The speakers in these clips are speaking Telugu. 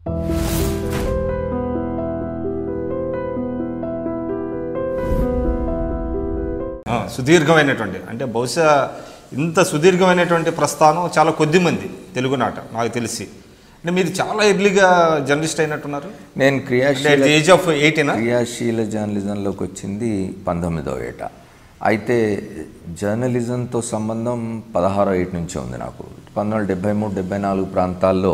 ఆ, సుదీర్ఘమైనటువంటి అంటే బహుశా ఇంత సుదీర్ఘమైనటువంటి ప్రస్థానం చాలా కొద్ది మంది తెలుగునాట నాకు తెలిసి అంటే మీరు చాలా ఎర్లీగా జర్నలిస్ట్ అయినట్టున్నారు నేను అంటే క్రియాశీల ఏజ్ ఆఫ్ ఎయిటీనా క్రియాశీల జర్నలిజంలోకి వచ్చింది పంతొమ్మిదో ఏట అయితే జర్నలిజంతో సంబంధం పదహారో ఏట నుంచి ఉంది నాకు పంతొమ్మిది వందల డెబ్బై మూడు డెబ్బై నాలుగు ప్రాంతాల్లో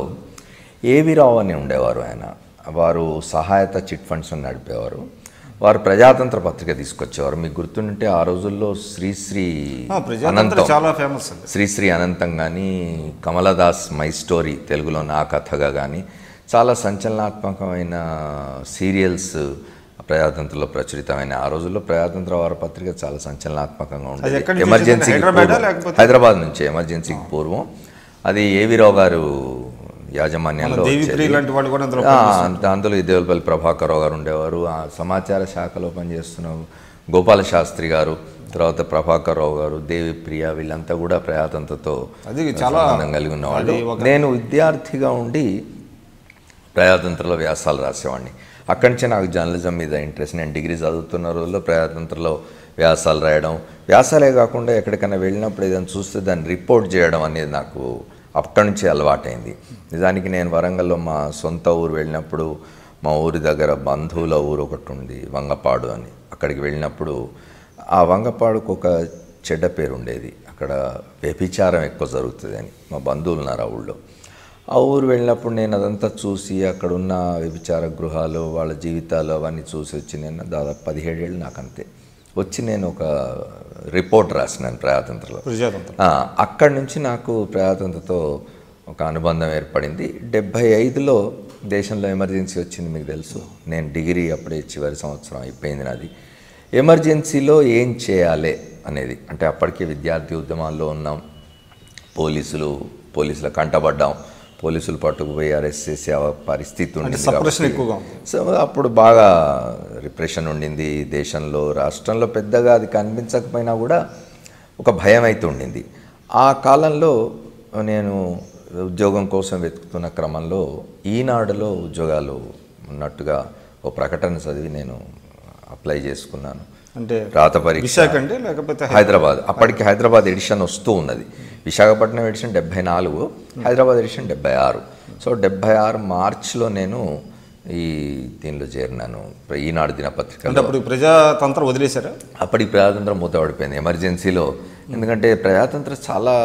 ఏవి రావు అని ఉండేవారు ఆయన వారు సహాయత చిట్ ఫండ్స్ అని నడిపేవారు వారు ప్రజాతంత్ర పత్రిక తీసుకొచ్చేవారు మీకు గుర్తుంటే ఆ రోజుల్లో శ్రీశ్రీ ఆ, ప్రజాతంత్ర అనంతం చాలా ఫేమస్ అండి శ్రీశ్రీ అనంతం కానీ కమలదాస్ మై స్టోరీ తెలుగులో నా కథగా కానీ చాలా సంచలనాత్మకమైన సీరియల్స్ ప్రజాతంత్రంలో ప్రచురితమైన ఆ రోజుల్లో ప్రజాతంత్ర వారపత్రిక చాలా సంచలనాత్మకంగా అది ఉండేది ఎక్కడి నుంచి ఎమర్జెన్సీకి వచ్చింది? హైదరాబాదా పూర్వం. లేకపోతే? హైదరాబాద్ నుంచి ఎమర్జెన్సీకి పూర్వం అది ఏవిరావు గారు యాజమాన్యంలో దేవి వచ్చేది. ప్రియ లాంటి వాళ్ళు కూడా అందులో ఆ, అంత- అందులో ఈ దేవులపల్లి ప్రభాకరరావు గారు ఉండేవారు ఆ సమాచార శాఖలో పనిచేస్తున్న గోపాల శాస్త్రి గారు తర్వాత ప్రభాకరరావు గారు దేవిప్రియ వీళ్ళంతా కూడా ప్రజాతంత్రతో అది చాలా- సంబంధం కలిగి ఉన్నవాళ్ళు అది ఒక- నేను విద్యార్థిగా ఉండి ప్రజాతంత్రలో వ్యాసాలు రాసేవాడిని అక్కడి నుంచి నాకు జర్నలిజం మీద ఇంట్రెస్ట్ నేను డిగ్రీ చదువుతున్న రోజుల్లో ప్రజాతంత్రలో వ్యాసాలు రాయడం వ్యాసాలే కాకుండా ఎక్కడికైనా వెళ్ళినప్పుడు ఏదైనా చూస్తే దాన్ని రిపోర్ట్ చేయడం అనేది నాకు అక్కడి నుంచి అలవాటైంది నిజానికి నేను వరంగల్లో మా సొంత ఊరు వెళ్ళినప్పుడు మా ఊరి దగ్గర బంధువుల ఊరు ఒకటి ఉంది వంగపాడు అని అక్కడికి వెళ్ళినప్పుడు ఆ వంగపాడుకు ఒక చెడ్డ పేరు ఉండేది అక్కడ వ్యభిచారం ఎక్కువ జరుగుతుంది అని మా బంధువులు ఉన్నారు ఆ ఊళ్ళో ఆ ఊరు వెళ్ళినప్పుడు నేను అదంతా చూసి అక్కడ ఉన్న వ్యభిచార గృహాలు వాళ్ళ జీవితాలు అవన్నీ చూసి వచ్చి నేను దాదాపు పదిహేడేళ్ళు నాకు అంతే వచ్చి నేను ఒక రిపోర్ట్ రాసినాను ప్రజాతంత్రలో ప్రజాతంత్రం ఆ, అక్కడి నుంచి నాకు ప్రజాతంత్రతో ఒక అనుబంధం ఏర్పడింది డెబ్భై ఐదులో దేశంలో ఎమర్జెన్సీ వచ్చింది మీకు తెలుసు నేను డిగ్రీ అప్పుడే చివరి సంవత్సరం అయిపోయింది నాది ఎమర్జెన్సీలో ఏం చేయాలి అనేది అంటే అప్పటికే విద్యార్థి ఉద్యమాల్లో ఉన్నాం పోలీసులు పోలీసుల కంటపడ్డాం పోలీసులు పట్టుకుపోయి అరెస్ట్ చేసే అవ- పరిస్థితి అంటే ఉండింది సప్రెషన్ కాబట్టి- ఎక్కువగా ఉంది సో అప్పుడు బాగా రిప్రెషన్ ఉండింది దేశంలో రాష్ట్రంలో పెద్దగా అది కనిపించకపోయినా కూడా ఒక భయం అయితే ఉండింది ఆ కాలంలో నేను ఉద్యోగం కోసం వెతుకుతున్న క్రమంలో ఈనాడులో ఉద్యోగాలు ఉన్నట్టుగా ఓ ప్రకటన చదివి నేను అప్లై చేసుకున్నాను అంటే రాత పరీక్ష విశాఖ అండి లేకపోతే హైదరాబాద్ అప్పటికి హైదరాబాద్ ఎడిషన్ వస్తూ ఉన్నది విశాఖపట్నం ఎడిషన్ డెబ్బై నాలుగు హైదరాబాద్ ఎడిషన్ డెబ్బై ఆరు సో డెబ్బై ఆరు మార్చ్లో నేను ఈ దీనిలో చేరినాను ఈనాడు అంటే దినపత్రికలో అప్పుడు ప్రజాతంత్రం వదిలేశారా అప్పటికి ప్రజాతంత్రం మూతపడిపోయింది ఎమర్జెన్సీలో ఎందుకంటే ప్రజాతంత్రం చాలా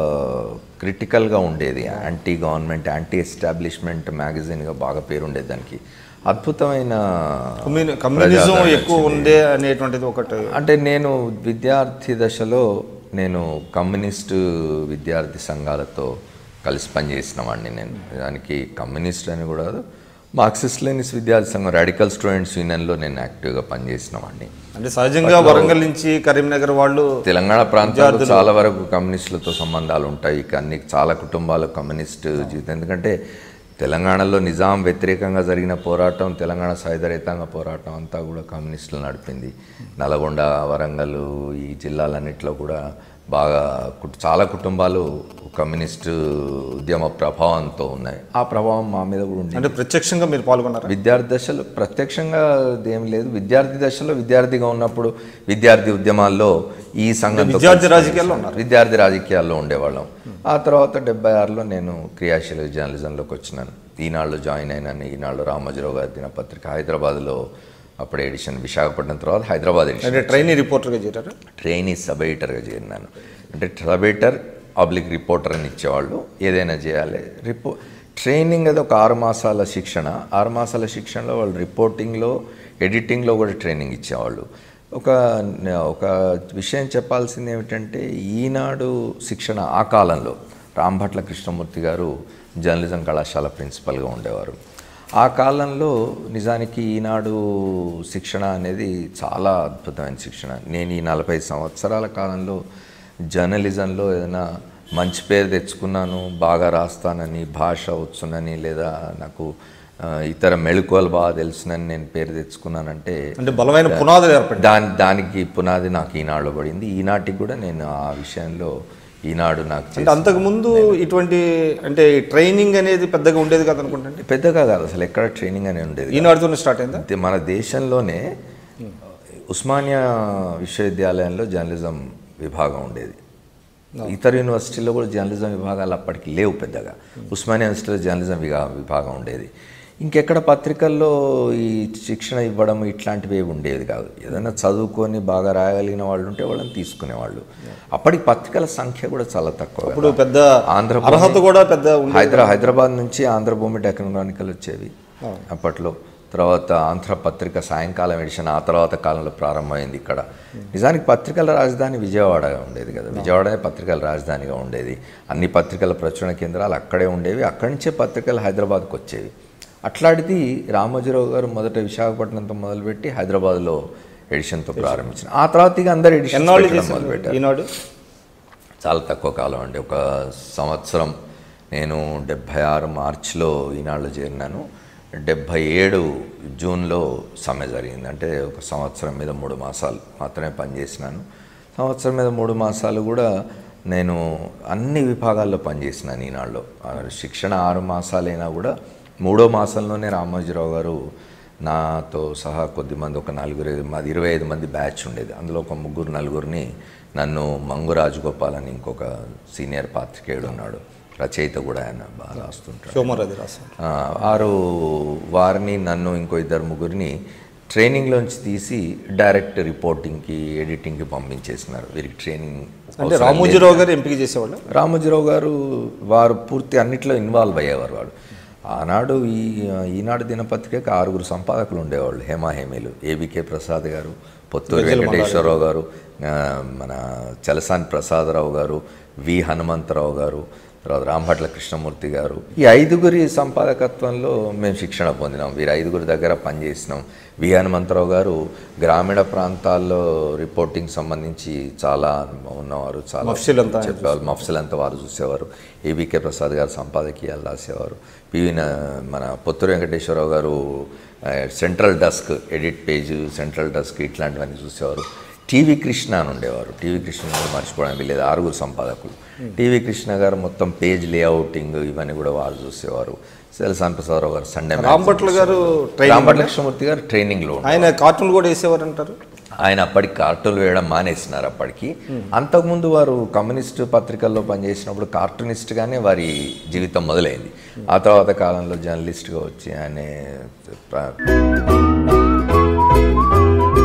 క్రిటికల్గా ఉండేది యాంటీ గవర్నమెంట్ యాంటీ ఎస్టాబ్లిష్మెంట్ మ్యాగజైన్గా బాగా పేరుండేది దానికి అద్భుతమైన కమ్యూని కమ్యూనిజం ప్రజాదరణ ఎక్కువ వచ్చింది. ఉండే అనేటువంటిది ఒకటి అంటే నేను విద్యార్థి దశలో నేను కమ్యూనిస్టు విద్యార్థి సంఘాలతో కలిసి పనిచేసిన వాడిని నేను దానికి కమ్యూనిస్ట్ అని కూడా కాదు మార్క్సిస్ట్ లెనిస్ విద్యార్థి సంఘం రాడికల్ స్టూడెంట్స్ యూనియన్లో నేను యాక్టివ్గా పనిచేసిన వాడిని అంటే సహజంగా వరంగల్ నుంచి కరీంనగర్ వాళ్ళు తెలంగాణ ప్రాంతాల్లో చాలా వరకు కమ్యూనిస్టులతో సంబంధాలు ఉంటాయి కానీ చాలా కుటుంబాలు కమ్యూనిస్ట్ జీవితం ఎందుకంటే తెలంగాణలో నిజాం వ్యతిరేకంగా జరిగిన పోరాటం తెలంగాణ సాయుధ రైతాంగ పోరాటం అంతా కూడా కమ్యూనిస్టులు నడిపింది నల్గొండ వరంగల్ ఈ జిల్లాలన్నింటిలో కూడా బాగా కుట్- చాలా కుటుంబాలు కమ్యూనిస్టు ఉద్యమ ప్రభావంతో ఉన్నాయి ఆ ప్రభావం మా మీద కూడా ఉంది అంటే ప్రత్యక్షంగా మీరు పాల్గొన్నారా విద్యార్థి దశలో ప్రత్యక్షంగా ఏం లేదు విద్యార్థి దశలో విద్యార్థిగా ఉన్నప్పుడు విద్యార్థి ఉద్యమాల్లో ఈ సంఘం విద్యార్థి రాజకీయాల్లో ఉన్నారు. విద్యార్థి రాజకీయాల్లో ఉండేవాళ్ళం ఆ తర్వాత డెబ్బై ఆరులో నేను క్రియాశీల జర్నలిజంలోకి వచ్చినాను ఈనాళ్ళు జాయిన్ అయినాను ఈనాళ్ళు రామోజీరావు గారి దినపత్రిక హైదరాబాద్లో అప్పుడు ఎడిషన్ విశాఖపట్నం తర్వాత హైదరాబాద్ ఎడిషన్ అంటే ట్రైనీ రిపోర్టర్గా చేరారు ట్రైనీ సబ్ ఎడిటర్గా చేరినాను అంటే సబ్ ఎడిటర్ పబ్లిక్ రిపోర్టర్ అని ఇచ్చేవాళ్ళు ఏదైనా చేయాలి రిపో ట్రైనింగ్ అది ఒక ఆరు మాసాల శిక్షణ ఆరు మాసాల శిక్షణలో వాళ్ళు రిపోర్టింగ్లో ఎడిటింగ్లో కూడా ట్రైనింగ్ ఇచ్చేవాళ్ళు ఒక ఒక విషయం చెప్పాల్సింది ఏమిటంటే ఈనాడు శిక్షణ ఆ కాలంలో రాంభట్ల కృష్ణమూర్తి గారు జర్నలిజం కళాశాల ప్రిన్సిపల్గా ఉండేవారు ఆ కాలంలో నిజానికి ఈనాడు శిక్షణ అనేది చాలా అద్భుతమైన శిక్షణ నేను ఈ నలభై సంవత్సరాల కాలంలో జర్నలిజంలో ఏదైనా మంచి పేరు తెచ్చుకున్నాను బాగా రాస్తానని భాష వచ్చునని లేదా నాకు ఆ, ఇతర మెళుకువలు బాగా తెలుసునని నేను పేరు తెచ్చుకున్నానంటే అంటే బలమైన పునాదులు ఏర్పడి దాని దానికి పునాది నాకు ఈనాడులో పడింది ఈనాటికి కూడా నేను ఆ విషయంలో ఈనాడు నాకు అంటే చేసిన- అంతకుముందు ఇటువంటి అంటే ట్రైనింగ్ అనేది పెద్దగా ఉండేది కదా అనుకుంటండి పెద్దగా కాదు అసలు ఎక్కడ ట్రైనింగ్ అనేది ఉండేది ఈనాడుతోనే స్టార్ట్ అయిందా అయితే మన దేశంలోనే ఉస్మానియా విశ్వవిద్యాలయంలో జర్నలిజం విభాగం ఉండేది ఇతర యూనివర్సిటీలో కూడా జర్నలిజం విభాగాలు అప్పటికి లేవు పెద్దగా ఉస్మానియా యూనివర్సిటీలో జర్నలిజం విగా- విభాగం ఉండేది ఇంకెక్కడ పత్రికల్లో ఈ శిక్షణ ఇవ్వడం ఇట్లాంటివి ఏవి ఉండేది కాదు ఏదైనా చదువుకొని బాగా రాయగలిగిన వాళ్ళు ఉంటే వాళ్ళని తీసుకునేవాళ్ళు అప్పటికి పత్రికల సంఖ్య కూడా చాలా తక్కువ కదా. ఇప్పుడు పెద్ద ఆంధ్రభూమి- అర్హత కూడా పెద్ద ఉంది హైదరా హైదరాబాద్ నుంచి ఆంధ్రభూమి టెక్నోగ్రానికల్ వచ్చేవి అప్పట్లో తర్వాత ఆంధ్ర పత్రిక సాయంకాలం ఎడిషన్ ఆ తర్వాత కాలంలో ప్రారంభమైంది ఇక్కడ నిజానికి పత్రికల రాజధాని విజయవాడ ఉండేది కదా విజయవాడ పత్రికల రాజధానిగా ఉండేది అన్ని పత్రికల ప్రచురణ కేంద్రాలు అక్కడే ఉండేవి అక్కడి నుంచే పత్రికలు హైదరాబాద్కి వచ్చేవి అట్లాంటిది రామోజీరావు గారు మొదట విశాఖపట్నంతో మొదలుపెట్టి హైదరాబాద్లో ఎడిషన్తో ప్రారంభించిన ఆ తర్వాత ఇక అందరు ఎడిషన్ ఎన్నాళ్ళు మొదలు చేశారు పెట్టారు ఈనాడు చాలా తక్కువ కాలం అండి ఒక సంవత్సరం నేను డెబ్భై ఆరు మార్చిలో ఈనాళ్ళు చేరినాను డెబ్భై ఏడు జూన్లో సమ్మె జరిగింది అంటే ఒక సంవత్సరం మీద మూడు మాసాలు మాత్రమే పనిచేసినాను సంవత్సరం మీద మూడు మాసాలు కూడా నేను అన్ని విభాగాల్లో పనిచేసినాను ఈనాడులో ఆ శిక్షణ ఆరు మాసాలైనా కూడా మూడో మాసంలోనే రామోజీరావు గారు నాతో సహా కొద్దిమంది ఒక నలుగురు ఐదు మాది ఇరవై ఐదు మంది బ్యాచ్ ఉండేది అందులో ఒక ముగ్గురు నలుగురిని నన్ను మంగు రాజగోపాల్ అని ఇంకొక సీనియర్ పాత్రికేయుడు ఉన్నాడు రచయిత కూడా ఆయన బాగా రాస్తుంటాడు సోమరాజు రాశారు ఆ, వారు వారిని నన్ను ఇంకో ఇద్దరు ముగ్గురిని ట్రైనింగ్లోంచి తీసి డైరెక్ట్ రిపోర్టింగ్కి ఎడిటింగ్కి పంపించేసినారు వీరికి ట్రైనింగ్ అంటే రామోజీరావు గారు ఎంపిక చేసేవాళ్ళు రామోజీరావు గారు వారు పూర్తి అన్నిట్లో ఇన్వాల్వ్ అయ్యేవారు వాడు ఆనాడు ఈ ఈనాడు దినపత్రికకి ఆరుగురు సంపాదకులు ఉండేవాళ్ళు హేమాహేమీలు ఏబికే ప్రసాద్ గారు పొత్తూరు వెంకటేశ్వరరావు గారు ఆ, మన చలసాని ప్రసాదరావు గారు వి హనుమంతరావు గారు తర్వాత రాంభట్ల కృష్ణమూర్తి గారు ఈ ఐదుగురి సంపాదకత్వంలో మేము శిక్షణ పొందినాం వీరు ఐదుగురి దగ్గర పనిచేసినాం వి హనుమంతరావు గారు గ్రామీణ ప్రాంతాల్లో రిపోర్టింగ్ సంబంధించి చాలా ఉన్నవారు చాలా మఫ్సిల్ అంతా ఆయన చెప్పేవాళ్ళు మఫ్సల్ అంతా వారు చూసేవారు ఏబికే ప్రసాద్ గారు సంపాదకీయాలు రాసేవారు పివి న- మన పొత్తూరు వెంకటేశ్వరరావు గారు ఆ, central desk edit page central desk ఇట్లాంటివన్నీ చూసేవారు టీవీ కృష్ణ అని ఉండేవారు టీవీ కృష్ణ కూడా మర్చిపోవడానికి లేదు ఆరుగురు సంపాదకులు టీవీ కృష్ణ గారు మొత్తం పేజ్ లేఅవుటింగ్ ఇవన్నీ కూడా వారు చూసేవారు సెల్సాన్ ప్రసాదరావు గారు సండే రాంభట్ల గారు ట్రైనింగ్ రాంభట్ల కృష్ణమూర్తి గారు ట్రైనింగ్లో ఆయన కార్టూన్ కూడా వేసేవారు అంటారు ఆయన అప్పటికి కార్టూన్లు వేయడం మానేసినారు అప్పటికి అంతకుముందు వారు కమ్యూనిస్ట్ పత్రికల్లో పనిచేసినప్పుడు కార్టూనిస్ట్గానే వారి జీవితం మొదలైంది ఆ తర్వాత కాలంలో జర్నలిస్ట్గా వచ్చి ఆయన ప్ర-